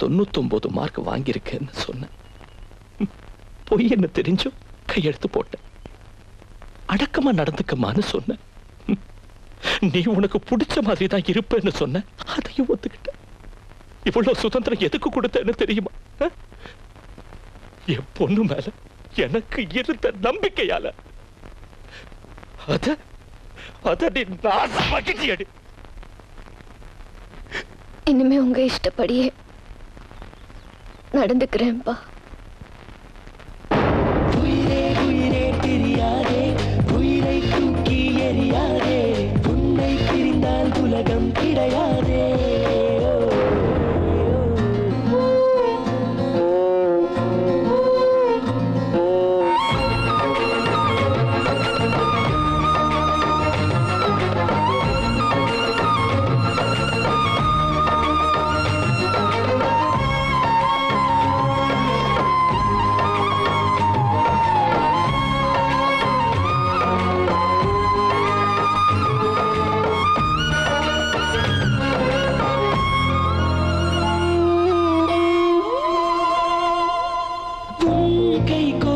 தொண்ணூத்தொன்பது மார்க் வாங்கியிருக்கேன்னு சொன்னேன் ம், பொய் என்ன தெரிஞ்சும் கையெழுத்து போட்டேன் அடக்கமா நடந்துக்கமான்னு சொன்னேன் ம், நீ உனக்கு பிடிச்ச மாதிரி தான் இருப்பேன்னு சொன்ன அதையும் ஒத்துக்கிட்டேன் இவ்வளவு சுதந்திரம் எதுக்கு கொடுத்தேன்னு தெரியுமா ஆ? என் பொண்ணு மேல எனக்கு இருந்த நம்பிக்கையால அத அத நீ நாசமாக்கிட்டியடி இனிமே உங்க இஷ்டப்படியே நடந்துக்கிறேன்ப்பா உயிரே உயிரே தெரியாதே உயிரை தூக்கி எறியாதே உன்னை பிரிந்தால் உலகம் கிடையாதே உன் கை கோ